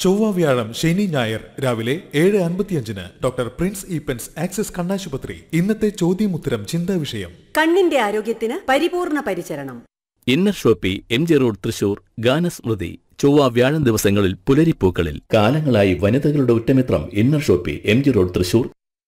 ചൊവ്വ വ്യാഴം ശനി ഞായർ രാവിലെ ഏഴ് അൻപത്തിയഞ്ചിന് ഡോക്ടർ പ്രിൻസ് ഈപ്പൻസ് ആക്സിസ് കണ്ണാശുപത്രി ഇന്നത്തെ ചോദ്യമുത്തരം ചിന്താ വിഷയം കണ്ണിന്റെ ആരോഗ്യത്തിന് പരിപൂർണ പരിചരണം inner shoppe M G road Thrissur ഗാനസ്മൃതി ചൊവ്വ വ്യാഴം ദിവസങ്ങളിൽ പുലരിപ്പൂക്കളിൽ കാലങ്ങളായി വനിതകളുടെ ഉറ്റമിത്രം inner shoppe M G road Thrissur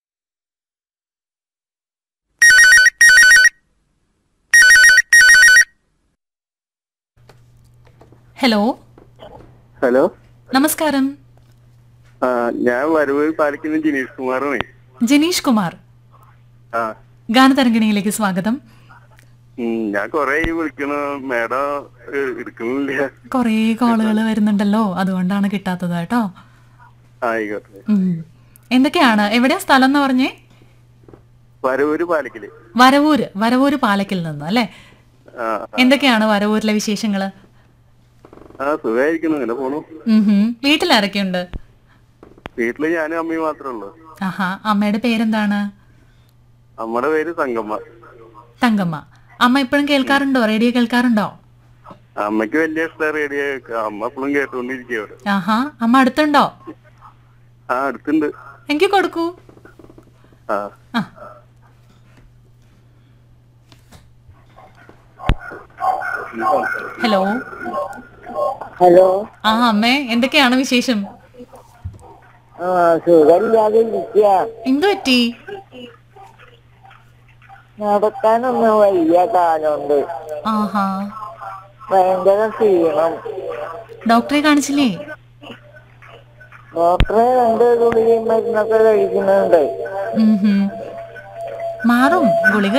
hello hello നമസ്കാരം ആ ഞാൻ വരവ് പാലിക്കുന്ന ജിനീഷ് കുമാറാണ് ജനീഷ് കുമാർ ആ ഗാനതരംഗിണിയിലേക്ക് സ്വാഗതം ഉം, ഞാൻ കൊറേ വിളിക്കണ മേഡം ഏ, എടുക്കണില്ല കുറേ കോളുകൾ വരുന്നുണ്ടല്ലോ അതുകൊണ്ടാണ് കിട്ടാത്തത് കേട്ടോ ആയിക്കോട്ടെ ഉം. എന്തൊക്കെയാണ് എവിടെയാ സ്ഥലം എന്ന് പറഞ്ഞേ വരവൂര് പാലിക്കല് വരവൂര് വരവൂര് പാലക്കിൽ നിന്ന് അല്ലേ ആ എന്തൊക്കെയാണ് വരവൂരിലെ വിശേഷങ്ങള് ആ സുഖമായിരിക്കുന്നു ഇങ്ങനെ പോണു ഉം ഹും. വീട്ടിലാരൊക്കെയുണ്ട് വീട്ടില് ഞാനും അമ്മയും മാത്രമേ ഉള്ളൂ ആഹാ അമ്മയുടെ പേരെന്താണ് അമ്മയുടെ പേര് തങ്കമ്മ തങ്കമ്മ അമ്മ ഇപ്പോഴും കേൾക്കാറുണ്ടോ റേഡിയോ കേൾക്കാറുണ്ടോ അമ്മയ്ക്ക് വലിയ ഇഷ്ടം റേഡിയോ കേൾക്കാം അമ്മ എപ്പോഴും കേട്ടോണ്ടിരിക്കുക അവിടെ ആഹാ അമ്മ അടുത്തുണ്ടോ ആ അടുത്തുണ്ട് എനിക്ക് കൊടുക്കൂ ആ ആ ഹലോ ഹലോ ആ അമ്മേ എന്തൊക്കെയാണ് വിശേഷം ആ സുഖമില്ലാതെ ഇരിക്കുക എന്തു പറ്റി നടക്കാനൊന്നും വയ്യ കാലുണ്ട് ആഹാ ഭയങ്കര ക്ഷീണം ഡോക്ടറെ കാണിച്ചില്ലേ ഡോക്ടറെ രണ്ട് ഗുളികയും മരുന്നൊക്കെ കഴിക്കുന്നുണ്ട് ഉം ഹും. മാറും ഗുളിക